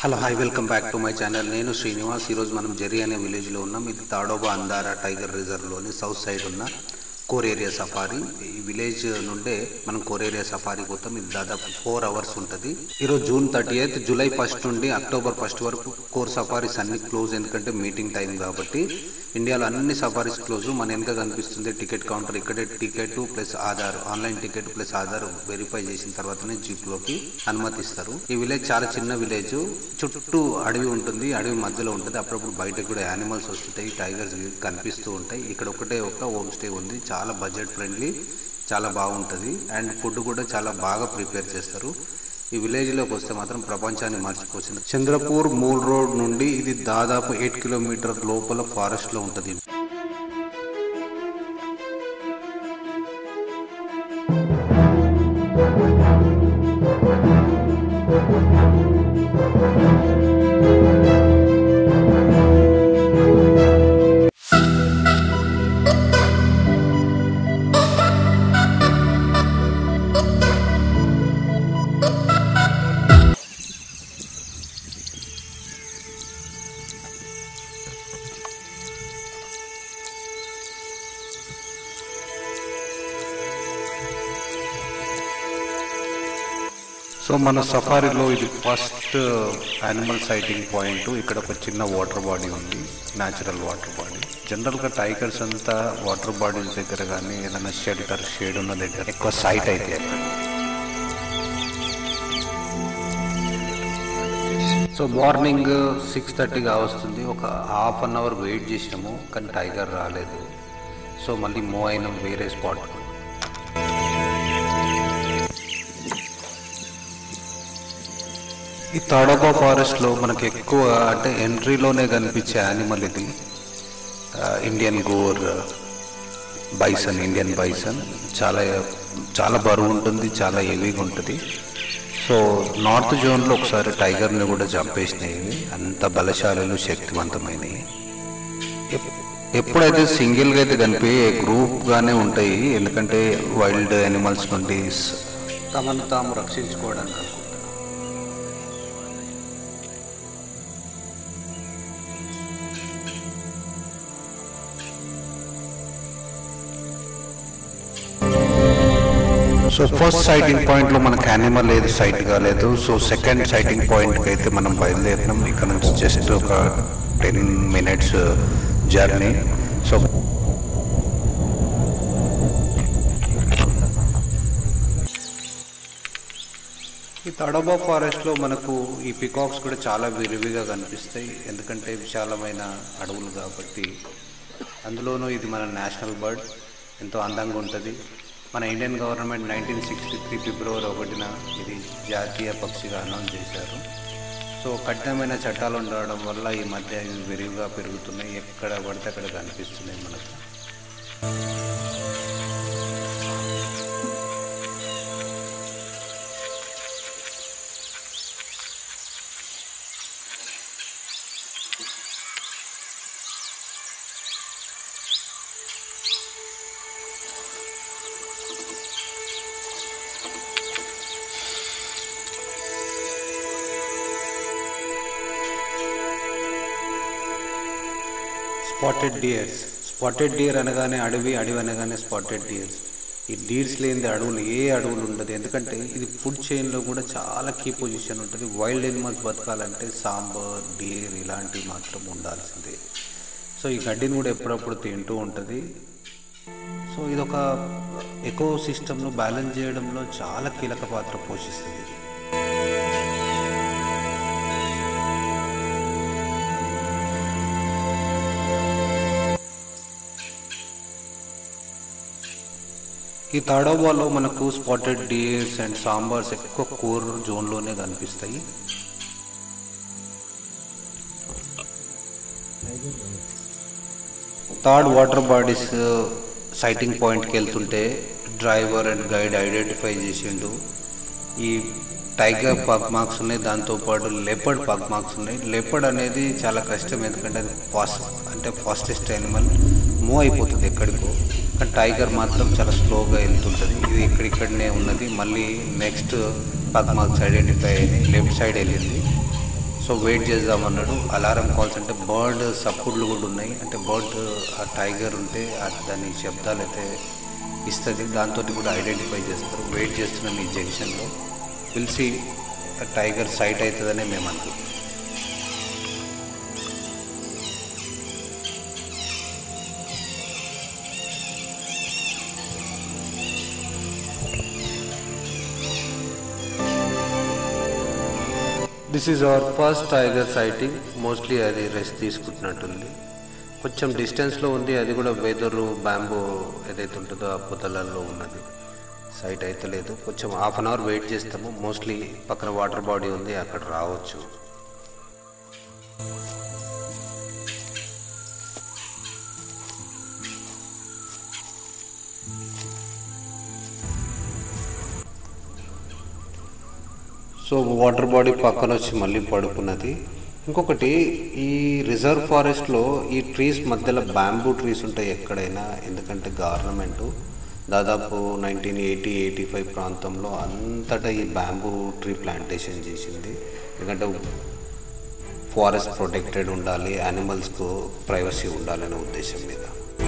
Hello hi welcome back to my channel నేను శ్రీనివాస్ ఈరోజు మనం జెరీ అనే విలేజ్లో ఉన్నాం ఇది తాడోబా అందారా టైగర్ రిజర్వ్లోని సౌత్ సైడ్ ఉన్న కోర్ ఏరియా సఫారీ ఈ విలేజ్ నుండే మనం కోర్ ఏరియా సఫారీ పోతాం ఇది దాదాపు ఫోర్ అవర్స్ ఉంటుంది ఈరోజు June thirty eighth July first నుండి అక్టోబర్ ఫస్ట్ వరకు కోర్ సఫారీస్ అన్ని క్లోజ్ ఎందుకంటే మీటింగ్ టైం కాబట్టి ఇండియాలో అన్ని సఫారీస్ క్లోజ్ మన వెనక కనిపిస్తుంది టికెట్ కౌంటర్ ఇక్కడే ticket plus Aadhaar online ticket plus Aadhaar verify చేసిన తర్వాతనే జీప్ లోకి అనుమతిస్తారు ఈ విలేజ్ చాలా చిన్న విలేజ్ చుట్టూ అడవి ఉంటుంది అడవి మధ్యలో ఉంటుంది అప్పుడప్పుడు బయటకు కూడా యానిమల్స్ వస్తుంటాయి టైగర్స్ కనిపిస్తూ ఉంటాయి ఇక్కడ ఒకటే ఒక హోమ్ స్టే ఉంది చాలా బడ్జెట్ ఫ్రెండ్లీ చాలా బాగుంటుంది అండ్ ఫుడ్ కూడా చాలా బాగా ప్రిపేర్ చేస్తారు ఈ విలేజ్లోకి వస్తే మాత్రం ప్రపంచాన్ని మర్చిపోతుంది చంద్రపూర్ మూల్ రోడ్ నుండి ఇది దాదాపు ఎయిట్ కిలోమీటర్ లోపల ఫారెస్ట్ లో ఉంటుంది సో మన సఫారీలో ఇది ఫస్ట్ యానిమల్ సైటింగ్ పాయింట్ ఇక్కడ ఒక చిన్న వాటర్ బాడీ ఉంది న్యాచురల్ వాటర్ బాడీ జనరల్గా టైగర్స్ అంతా వాటర్ బాడీస్ దగ్గర కానీ ఏదైనా షెల్టర్ షేడ్ ఉన్న దగ్గర ఎక్కువ సైట్ అయితే అక్కడ సో మార్నింగ్ సిక్స్ థర్టీగా వస్తుంది ఒక హాఫ్ అన్ అవర్ వెయిట్ చేసినాము కానీ టైగర్ రాలేదు సో మళ్ళీ మూవ్ అయినాం వేరే స్పాట్ ఈ తాడోబా ఫారెస్ట్ లో మనకి ఎక్కువ అంటే ఎంట్రీలోనే కనిపించే యానిమల్ ఇది ఆ, Indian gaur bison Indian bison చాలా చాలా బరువు ఉంటుంది చాలా హెవీగా ఉంటుంది సో నార్త్ జోన్లో ఒకసారి టైగర్ని కూడా చంపేసినాయి ఇవి. అంత బలశాలులు శక్తివంతమైనవి ఎప్- ఎప్పుడైతే సింగిల్గా అయితే కనిపి గ్రూప్గానే ఉంటాయి ఎందుకంటే వైల్డ్ యానిమల్స్ నుండి స- తమను తాము రక్షించుకోవడానికి అనుకుంటా సో ఫస్ట్ సైటింగ్ పాయింట్ లో మనకి యానిమల్ ఏది సైట్ కాలేదు సో సెకండ్ సైటింగ్ పాయింట్ కి అయితే మనం బయలుదేరినాం ఇక్కడ నుంచి జస్ట్ ఒక టెన్ మినిట్స్ జర్నీ సో ఈ తడోబా ఫారెస్ట్ లో మనకు ఈ పికాక్స్ కూడా చాలా విరివిగా కనిపిస్తాయి ఎందుకంటే విశాలమైన అడవులు కాబట్టి అందులోనూ ఇది మన నేషనల్ బర్డ్ ఎంతో అందంగా ఉంటుంది మన Indian government nineteen sixty three February ఒకటిన ఇది జాతీయ పక్షిగా అనౌన్స్ చేశారు సో కఠినమైన చట్టాలు ఉండడం వల్ల ఈ మధ్య ఇవి విరివిగా పెరుగుతున్నాయి ఎక్కడ పడితే అక్కడ కనిపిస్తున్నాయి మనకు స్పాటెడ్ డియర్స్ స్పాటెడ్ డియర్ అనగానే అడవి అడవి అనగానే స్పాటెడ్ డియర్స్ ఈ డీర్స్ లేనిది అడవులు ఏ అడవులు ఉండదు ఎందుకంటే ఇది ఫుడ్ చైన్లో కూడా చాలా కీ పొజిషన్ ఉంటుంది వైల్డ్ ఎనిమల్స్ బతకాలంటే సాంబార్ డీర్ ఇలాంటివి మాత్రం ఉండాల్సిందే సో ఈ గడ్డిని కూడా ఎప్పుడప్పుడు తింటూ ఉంటుంది సో ఇదొక ఎకో సిస్టమ్ను బ్యాలెన్స్ చేయడంలో చాలా కీలక పాత్ర పోషిస్తుంది ఇది ఈ తాడోబాలో మనకు స్పాటెడ్ డియర్స్ అండ్ సాంబార్స్ ఎక్కువ కోర్ జోన్లోనే కనిపిస్తాయి థర్డ్ వాటర్ బాడీస్ సైటింగ్ పాయింట్కి వెళ్తుంటే డ్రైవర్ అండ్ గైడ్ ఐడెంటిఫై చేసిండు ఈ టైగర్ పగ్ మార్క్స్ ఉన్నాయి దాంతోపాటు లెపర్డ్ పగ్ మార్క్స్ ఉన్నాయి లెపర్డ్ అనేది చాలా కష్టం ఎందుకంటే అది ఫాస్ట్ అంటే ఫాస్టెస్ట్ యానిమల్ మూవ్ అయిపోతుంది ఎక్కడికో కానీ టైగర్ మాత్రం చాలా స్లోగా వెళ్తుంటుంది ఇది ఇక్కడిక్కడనే ఉన్నది మళ్ళీ నెక్స్ట్ పగ్ మార్క్స్ ఐడెంటిఫై అయినాయి లెఫ్ట్ సైడ్ వెళ్ళింది సో వెయిట్ చేద్దామన్నాడు అలారం కాల్స్ అంటే బర్డ్ సప్పుడ్లు కూడా ఉన్నాయి అంటే బర్డ్ ఆ టైగర్ ఉంటే ఆ దాని శబ్దాలు అయితే ఇస్తుంది దాంతో కూడా ఐడెంటిఫై చేస్తారు వెయిట్ చేస్తున్నాం ఈ జంక్షన్లో పిలిచి టైగర్ సైట్ అవుతుందనే మేము అనుకుంటాం this is our first tiger sighting mostly అది రెస్ట్ తీసుకుంటున్నట్టుంది కొంచెం డిస్టెన్స్లో ఉంది అది కూడా వెదరు బ్యాంబో ఏదైతే ఉంటుందో ఆ పొదలలో ఉన్నది సైట్ అయితే లేదు కొంచెం హాఫ్ అన్ అవర్ వెయిట్ చేస్తాము మోస్ట్లీ పక్కన వాటర్ బాడీ ఉంది అక్కడ రావచ్చు సో వాటర్ బాడీ పక్కన వచ్చి మళ్ళీ పడుకున్నది ఇంకొకటి ఈ రిజర్వ్ ఫారెస్ట్లో ఈ ట్రీస్ మధ్యలో బ్యాంబూ ట్రీస్ ఉంటాయి ఎక్కడైనా ఎందుకంటే గవర్నమెంట్ దాదాపు నైన్టీన్ ఎయిటీ ఎయిటీ ఫైవ్ ప్రాంతంలో అంతటా ఈ బ్యాంబూ ట్రీ ప్లాంటేషన్ చేసింది ఎందుకంటే ఫారెస్ట్ ప్రొటెక్టెడ్ ఉండాలి యానిమల్స్కు ప్రైవసీ ఉండాలనే ఉద్దేశం మీద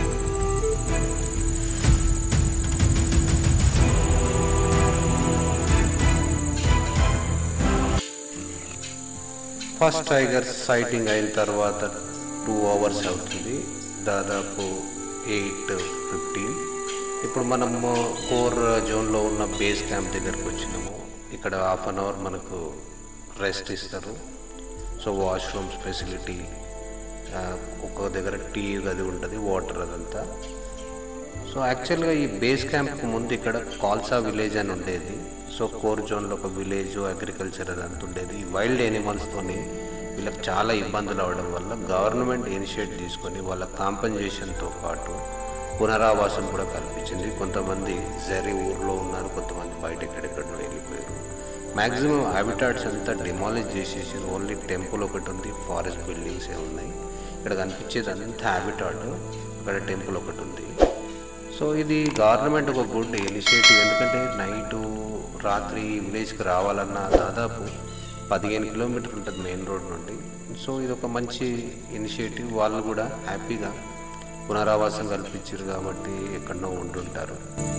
ఫస్ట్ టైగర్ సైటింగ్ అయిన తర్వాత టూ అవర్స్ అవుతుంది దాదాపు ఎయిట్ ఫిఫ్టీన్ ఇప్పుడు మనము కోర్ జోన్లో ఉన్న బేస్ క్యాంప్ దగ్గరకు వచ్చినాము ఇక్కడ హాఫ్ అన్ అవర్ మనకు రెస్ట్ ఇస్తారు సో వాష్రూమ్స్ ఫెసిలిటీ ఒక్క దగ్గర టీ గది ఉంటుంది వాటర్ అదంతా సో యాక్చువల్గా ఈ బేస్ క్యాంప్కి ముందు ఇక్కడ కాల్సా విలేజ్ అని ఉండేది సో కోర్ జోన్లో ఒక విలేజ్ అగ్రికల్చర్ అదంతా ఉండేది ఈ వైల్డ్ యానిమల్స్తోని వీళ్ళకి చాలా ఇబ్బందులు అవడం వల్ల గవర్నమెంట్ ఇనిషియేట్ తీసుకొని వాళ్ళ కాంపన్సేషన్తో పాటు పునరావాసం కూడా కల్పించింది కొంతమంది జరి ఊర్లో ఉన్నారు కొంతమంది బయట ఎక్కడెక్కడో వెళ్ళిపోయారు మ్యాక్సిమం హ్యాబిటాట్స్ అంతా డిమాలిష్ చేసేసి ఓన్లీ టెంపుల్ ఒకటి ఉంది ఫారెస్ట్ బిల్డింగ్స్ ఏ ఉన్నాయి ఇక్కడ కనిపించేది అంతా హ్యాబిటాట్ అక్కడ టెంపుల్ ఒకటి ఉంది సో ఇది గవర్నమెంట్ ఒక గుడ్ ఇనిషియేటివ్ ఎందుకంటే నైటు రాత్రి విలేజ్కి రావాలన్నా దాదాపు పదిహేను కిలోమీటర్లు ఉంటుంది మెయిన్ రోడ్ నుండి సో ఇది ఒక మంచి ఇనిషియేటివ్ వాళ్ళు కూడా హ్యాపీగా పునరావాసం కల్పించారు కాబట్టి ఎక్కడో ఉంటుంటారు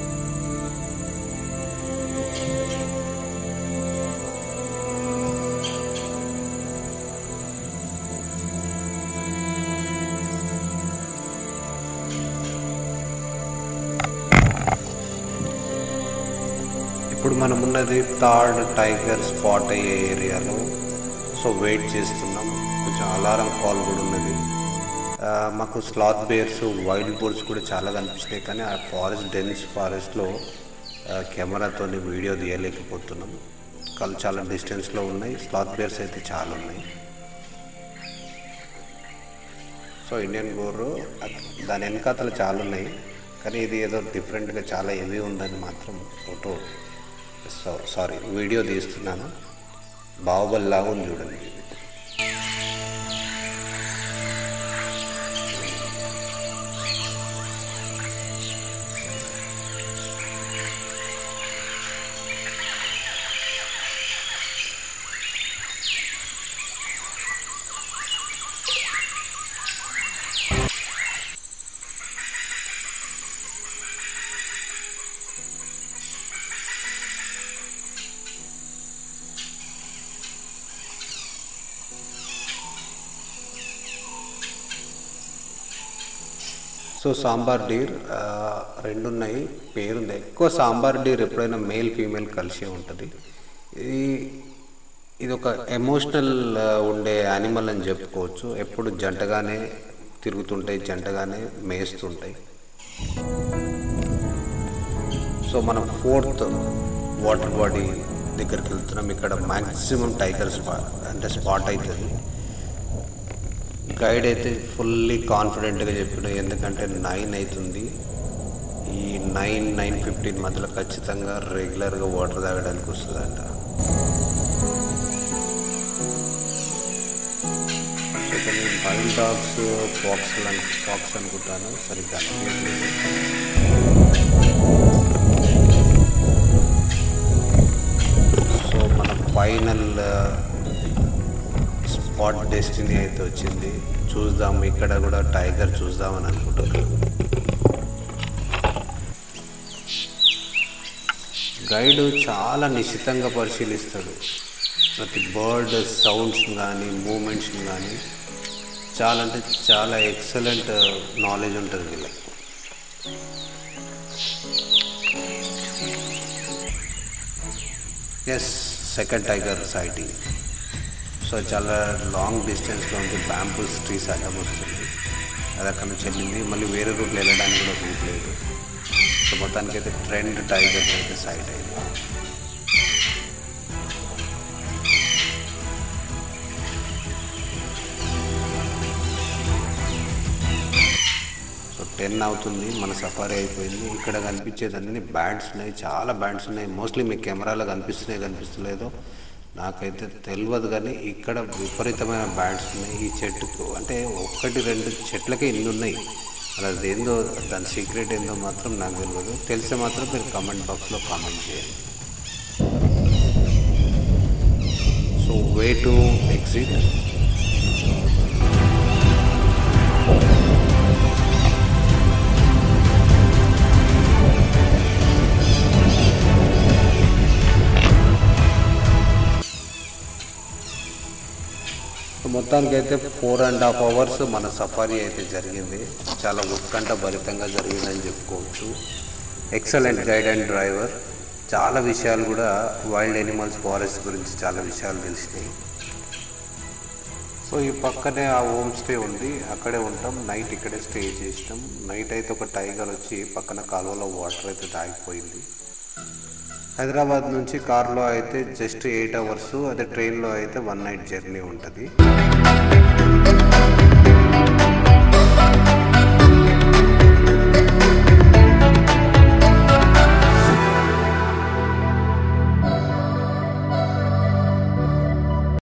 ఇప్పుడు మనం ఉన్నది థర్డ్ టైగర్ స్పాట్ అయ్యే ఏరియాలో సో వెయిట్ చేస్తున్నాం కొంచెం అలారం కాల్ కూడా ఉన్నది ఆ, మాకు స్లాత్ బేర్స్ వైల్డ్ బోర్డ్స్ కూడా చాలా కనిపిస్తాయి కానీ ఆ ఫారెస్ట్ డెన్స్ ఫారెస్ట్లో కెమెరాతో వీడియో తీయలేకపోతున్నాం కళ్ళు చాలా డిస్టెన్స్లో ఉన్నాయి స్లాత్ బేర్స్ అయితే చాలా ఉన్నాయి సో ఇండియన్ గోరు దాని వెనకాతలు చాలా ఉన్నాయి కానీ ఇది ఏదో డిఫరెంట్గా చాలా హెవీ ఉందని మాత్రం ఫోటో సో సారీ వీడియో తీస్తున్నాను బాహుబలి లాగా ఉంది చూడండి ఇది. సో సాంబార్ డీర్ ఆ, రెండు ఉన్నాయి పేరుంది ఎక్కువ సాంబార్ డీర్ ఎప్పుడైనా మేల్ ఫీమేల్ కలిసే ఉంటుంది ఇది ఇది ఒక ఎమోషనల్ ఉండే యానిమల్ అని చెప్పుకోవచ్చు ఎప్పుడు జంటగానే తిరుగుతుంటాయి జంటగానే మేస్తుంటాయి సో మనం ఫోర్త్ వాటర్ బాడీ దగ్గరికి వెళ్తున్నాం ఇక్కడ మ్యాక్సిమం టైగర్ స్పాట్ అంటే స్పాట్ అవుతుంది గైడ్ అయితే ఫుల్లీ కాన్ఫిడెంట్గా చెప్పిన ఎందుకంటే నైన్ అవుతుంది ఈ నైన్ నైన్ ఫిఫ్టీన్ మధ్యలో ఖచ్చితంగా రెగ్యులర్గా వాటర్ తాగడానికి వస్తుందంట సో కొన్ని వైల్డ్ డాగ్స్ ఫాక్స్ ఫాక్స్ అనుకుంటాను సరిగ్గా అనిపించట్లేదు సో మన ఫైనల్ స్పాట్ డెస్టినీ అయితే వచ్చింది చూద్దాం ఇక్కడ కూడా టైగర్ చూద్దామని అనుకుంటున్నాను గైడ్ చాలా నిశ్చితంగా పరిశీలిస్తాడు ప్రతి బర్డ్ సౌండ్స్ కానీ మూమెంట్స్ కానీ చాలా అంటే చాలా ఎక్సలెంట్ నాలెడ్జ్ ఉంటుంది వీళ్ళకి yes second tiger sighting so చాలా లాంగ్ డిస్టెన్స్లో ఉంది బ్యాంబూస్ ట్రీస్ అడ్డం వస్తుంది అది అక్కడ నుంచి వెళ్ళింది మళ్ళీ వేరే రూట్లో వెళ్ళడానికి కూడా రూట్ లేదు సో మొత్తానికి అయితే ట్రెండ్ టైగర్స్ అయితే సైట్ అయింది సో టెన్ అవుతుంది మన సఫారీ అయిపోయింది ఇక్కడ కనిపించేది అన్ని బ్యాండ్స్ ఉన్నాయి చాలా బ్యాండ్స్ ఉన్నాయి మోస్ట్లీ మీ కెమెరాలో కనిపిస్తున్నాయి కనిపిస్తలేదో నాకైతే తెలియదు కానీ ఇక్కడ విపరీతమైన బ్యాండ్స్ ఉన్నాయి ఈ చెట్టుకు అంటే ఒక్కటి రెండు చెట్లకే ఇన్ని ఉన్నాయి మరి అది ఏందో దాని సీక్రెట్ ఏందో మాత్రం నాకు తెలియదు తెలిస్తే మాత్రం మీరు కామెంట్ బాక్స్లో కామెంట్ చేయండి సో వే టు ఎగ్జిట్ మొత్తానికి అయితే ఫోర్ అండ్ హాఫ్ అవర్స్ మన సఫారీ అయితే జరిగింది చాలా ఉత్కంఠ భరితంగా జరిగిందని చెప్పుకోవచ్చు ఎక్సలెంట్ గైడ్ అండ్ డ్రైవర్ చాలా విషయాలు కూడా వైల్డ్ ఎనిమల్స్ ఫారెస్ట్ గురించి చాలా విషయాలు తెలిసినాయి సో ఈ పక్కనే ఆ హోమ్ స్టే ఉంది అక్కడే ఉంటాం నైట్ ఇక్కడే స్టే చేసినాం నైట్ అయితే ఒక టైగర్ వచ్చి పక్కన కాలువలో వాటర్ అయితే తాగిపోయింది హైదరాబాద్ నుంచి కార్లో అయితే జస్ట్ ఎయిట్ అవర్స్ అదే ట్రైన్లో అయితే వన్ నైట్ జర్నీ ఉంటుంది